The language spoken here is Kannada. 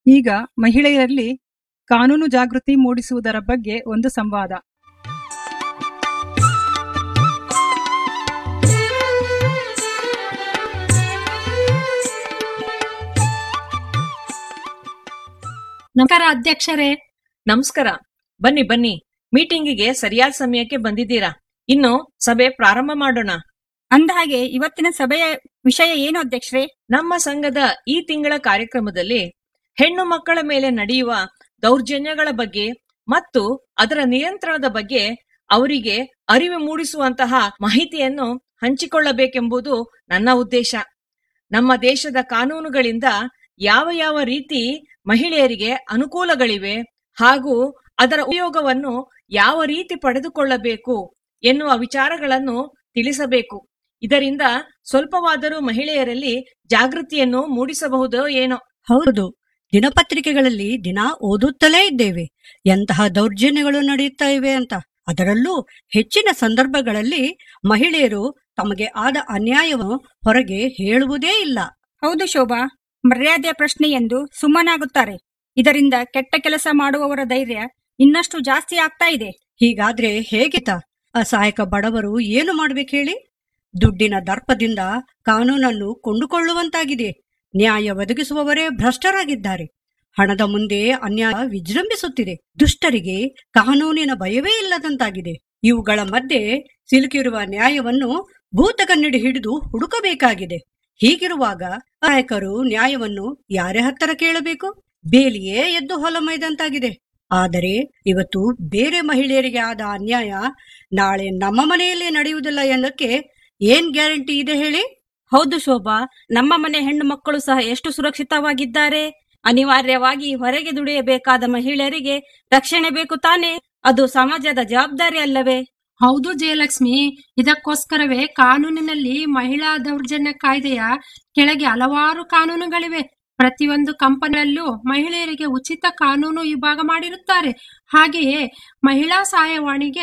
ಈಗ ಮಹಿಳೆಯರಲ್ಲಿ ಕಾನೂನು ಜಾಗೃತಿ ಮೂಡಿಸುವುದರ ಬಗ್ಗೆ ಒಂದು ಸಂವಾದ ನಮಸ್ಕಾರ ಅಧ್ಯಕ್ಷರೇ ನಮಸ್ಕಾರ ಬನ್ನಿ ಬನ್ನಿ ಮೀಟಿಂಗಿಗೆ ಸರಿಯಾದ ಸಮಯಕ್ಕೆ ಬಂದಿದ್ದೀರಾ ಇನ್ನು ಸಭೆ ಪ್ರಾರಂಭ ಮಾಡೋಣ ಅಂದಹಾಗೆ ಇವತ್ತಿನ ಸಭೆಯ ವಿಷಯ ಏನು ಅಧ್ಯಕ್ಷರೇ ನಮ್ಮ ಸಂಘದ ಈ ತಿಂಗಳ ಕಾರ್ಯಕ್ರಮದಲ್ಲಿ ಹೆಣ್ಣು ಮಕ್ಕಳ ಮೇಲೆ ನಡೆಯುವ ದೌರ್ಜನ್ಯಗಳ ಬಗ್ಗೆ ಮತ್ತು ಅದರ ನಿಯಂತ್ರಣದ ಬಗ್ಗೆ ಅವರಿಗೆ ಅರಿವು ಮೂಡಿಸುವಂತಹ ಮಾಹಿತಿಯನ್ನು ಹಂಚಿಕೊಳ್ಳಬೇಕೆಂಬುದು ನನ್ನ ಉದ್ದೇಶ ನಮ್ಮ ದೇಶದ ಕಾನೂನುಗಳಿಂದ ಯಾವ ಯಾವ ರೀತಿ ಮಹಿಳೆಯರಿಗೆ ಅನುಕೂಲಗಳಿವೆ ಹಾಗೂ ಅದರ ಉಪಯೋಗವನ್ನು ಯಾವ ರೀತಿ ಪಡೆದುಕೊಳ್ಳಬೇಕು ಎನ್ನುವ ವಿಚಾರಗಳನ್ನು ತಿಳಿಸಬೇಕು ಇದರಿಂದ ಸ್ವಲ್ಪವಾದರೂ ಮಹಿಳೆಯರಲ್ಲಿ ಜಾಗೃತಿಯನ್ನು ಮೂಡಿಸಬಹುದೋ ಏನೋ ಹೌದು ದಿನಪತ್ರಿಕೆಗಳಲ್ಲಿ ದಿನ ಓದುತ್ತಲೇ ಇದ್ದೇವೆ ಎಂತಹ ದೌರ್ಜನ್ಯಗಳು ನಡೆಯುತ್ತಾ ಇವೆ ಅಂತ ಅದರಲ್ಲೂ ಹೆಚ್ಚಿನ ಸಂದರ್ಭಗಳಲ್ಲಿ ಮಹಿಳೆಯರು ತಮಗೆ ಆದ ಅನ್ಯಾಯವನ್ನು ಹೊರಗೆ ಹೇಳುವುದೇ ಇಲ್ಲ ಹೌದು ಶೋಭಾ ಮರ್ಯಾದೆ ಪ್ರಶ್ನೆ ಎಂದು ಸುಮ್ಮನಾಗುತ್ತಾರೆ ಇದರಿಂದ ಕೆಟ್ಟ ಕೆಲಸ ಮಾಡುವವರ ಧೈರ್ಯ ಇನ್ನಷ್ಟು ಜಾಸ್ತಿ ಆಗ್ತಾ ಇದೆ ಹೀಗಾದ್ರೆ ಹೇಗಿತ ಅಸಹಾಯಕ ಬಡವರು ಏನು ಮಾಡ್ಬೇಕು ಹೇಳಿ ದುಡ್ಡಿನ ದರ್ಪದಿಂದ ಕಾನೂನನ್ನು ಕೊಂಡುಕೊಳ್ಳುವಂತಾಗಿದೆ ನ್ಯಾಯ ಒದಗಿಸುವವರೇ ಭ್ರಷ್ಟರಾಗಿದ್ದಾರೆ ಹಣದ ಮುಂದೆ ಅನ್ಯಾಯ ವಿಜೃಂಭಿಸುತ್ತಿದೆ ದುಷ್ಟರಿಗೆ ಕಾನೂನಿನ ಭಯವೇ ಇಲ್ಲದಂತಾಗಿದೆ ಇವುಗಳ ಮಧ್ಯೆ ಸಿಲುಕಿರುವ ನ್ಯಾಯವನ್ನು ಭೂತಕನ್ನಡಿ ಹಿಡಿದು ಹುಡುಕಬೇಕಾಗಿದೆ ಹೀಗಿರುವಾಗ ನಾಯಕರು ನ್ಯಾಯವನ್ನು ಯಾರೇ ಹತ್ತರ ಕೇಳಬೇಕು ಬೇಲಿಯೇ ಎದ್ದು ಹೊಲ ಮೈದಂತಾಗಿದೆ ಆದರೆ ಇವತ್ತು ಬೇರೆ ಮಹಿಳೆಯರಿಗೆ ಆದ ಅನ್ಯಾಯ ನಾಳೆ ನಮ್ಮ ಮನೆಯಲ್ಲೇ ನಡೆಯುವುದಿಲ್ಲ ಎನ್ನಕ್ಕೆ ಏನ್ ಗ್ಯಾರಂಟಿ ಇದೆ ಹೇಳಿ ಹೌದು ಶೋಭಾ ನಮ್ಮ ಮನೆ ಹೆಣ್ಣು ಮಕ್ಕಳು ಸಹ ಎಷ್ಟು ಸುರಕ್ಷಿತವಾಗಿದ್ದಾರೆ ಅನಿವಾರ್ಯವಾಗಿ ಹೊರಗೆ ದುಡಿಯಬೇಕಾದ ಮಹಿಳೆಯರಿಗೆ ರಕ್ಷಣೆ ಬೇಕು ತಾನೇ ಅದು ಸಮಾಜದ ಜವಾಬ್ದಾರಿ ಅಲ್ಲವೇ ಹೌದು ಜಯಲಕ್ಷ್ಮಿ ಇದಕ್ಕೋಸ್ಕರವೇ ಕಾನೂನಿನಲ್ಲಿ ಮಹಿಳಾ ದೌರ್ಜನ್ಯ ಕಾಯ್ದೆಯ ಕೆಳಗೆ ಹಲವಾರು ಕಾನೂನುಗಳಿವೆ ಪ್ರತಿಯೊಂದು ಕಂಪನಿಯಲ್ಲೂ ಮಹಿಳೆಯರಿಗೆ ಉಚಿತ ಕಾನೂನು ವಿಭಾಗ ಮಾಡಿರುತ್ತಾರೆ ಹಾಗೆಯೇ ಮಹಿಳಾ ಸಹಾಯವಾಣಿಗೆ